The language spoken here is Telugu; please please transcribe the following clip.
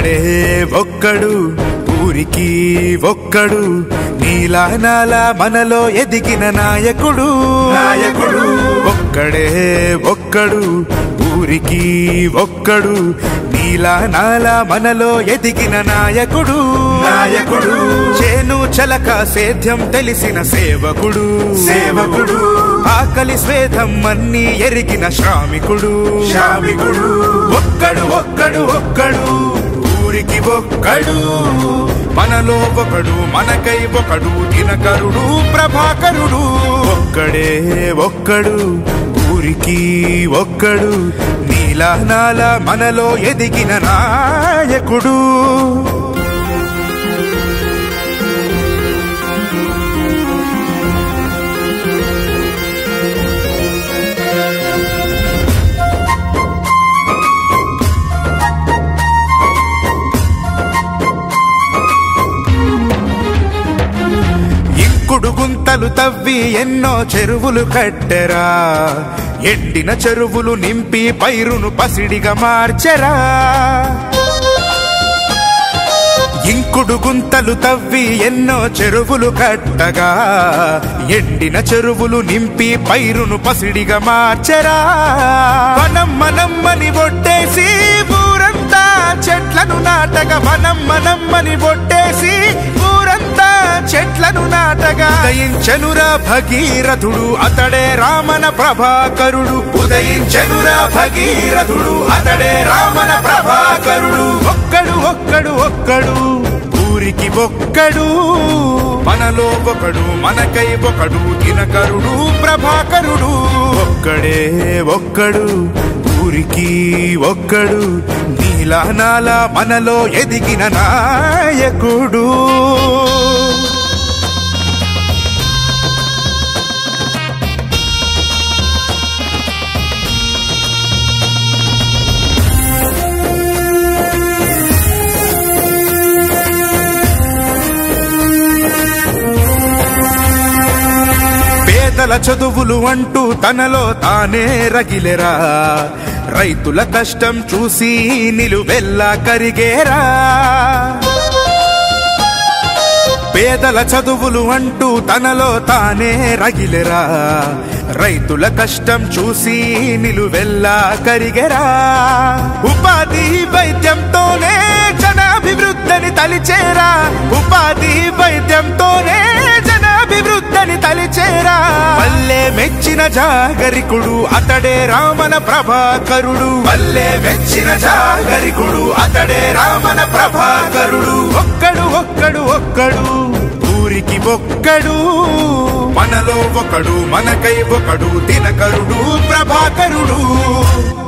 ఒక్కడే ఒక్కడు ఊరికి ఒక్కడు నీలా నాలా మనలో ఎదిగిన నాయకుడు నాయకుడు ఒక్కడే ఒక్కడు ఊరికి ఒక్కడు నీలా నాలా మనలో ఎదిగిన నాయకుడు నాయకుడు చేను చలక సేద్యం తెలిసిన సేవకుడు సేవకుడు ఆకలి స్వేదం అన్ని ఎరిగిన శ్రామికుడు శ్రామికుడు ఒక్కడు ఒక్కడు ఒక్కడు ఊరికి ఒక్కడు మనలో ఒకడు మనకై ఒకడు దినకరుడు ప్రభాకరుడు ఒక్కడే ఒక్కడు ఊరికి ఒక్కడు నీలా నాలా మనలో ఎదిగిన నాయకుడు ఇంకుడు గుంతలు తవ్వి ఎన్నో చెరువులు కట్టెరా ఎండిన చెరువులు నింపి పైరును పసిడిగా మార్చెరా ఇంకుడు గుంతలు తవ్వి ఎన్నో చెరువులు కట్టగా ఎండిన చెరువులు నింపి పైరును పసిడిగా మార్చెరా వనం మనమ్మని ఒట్టేసి ఊరంతా చెట్లను నాటగా వనం మనమ్మని ఒట్టేసి ఊరంతా చెట్లను నాటగా ఉదయించనురా భగీరథుడు అతడే రామన ప్రభాకరుడు ఉదయించనురా భగీరథుడు అతడే రామన ప్రభాకరుడు ఒక్కడు ఒక్కడు ఒక్కడు ఊరికి ఒక్కడు మనలో ఒకడు మనకై ఒకడు దినకరుడు ప్రభాకరుడు ఒక్కడే ఒక్కడు ఊరికి ఒక్కడు నీలా నాలా మనలో ఎదిగిన నాయకుడు పేదల చదువులు అంటూ తనలో తానే రగిలెరా రైతుల కష్టం చూసి నిలువెల్లా కరిగేరా పేదల చదువులు అంటూ తనలో తానే రగిలెరా రైతుల కష్టం చూసి నిలువెల్లా కరిగెరా ఉపాధి వైద్యంతోనే జనాభివృద్ధిని తలిచేరా ఉపాధి వైద్యంతోనే జనాభివృద్ధిని తలిచేరా పల్లె మెచ్చిన జాగరికుడు అతడే రామన ప్రభాకరుడు పల్లె మెచ్చిన జాగరికుడు అతడే రామన ప్రభాకరుడు ఒక్కడు ఒక్కడు ఒక్కడు ఊరికి ఒక్కడు మనలో ఒకడు మనకై ఒకడు దినకరుడు ప్రభాకరుడు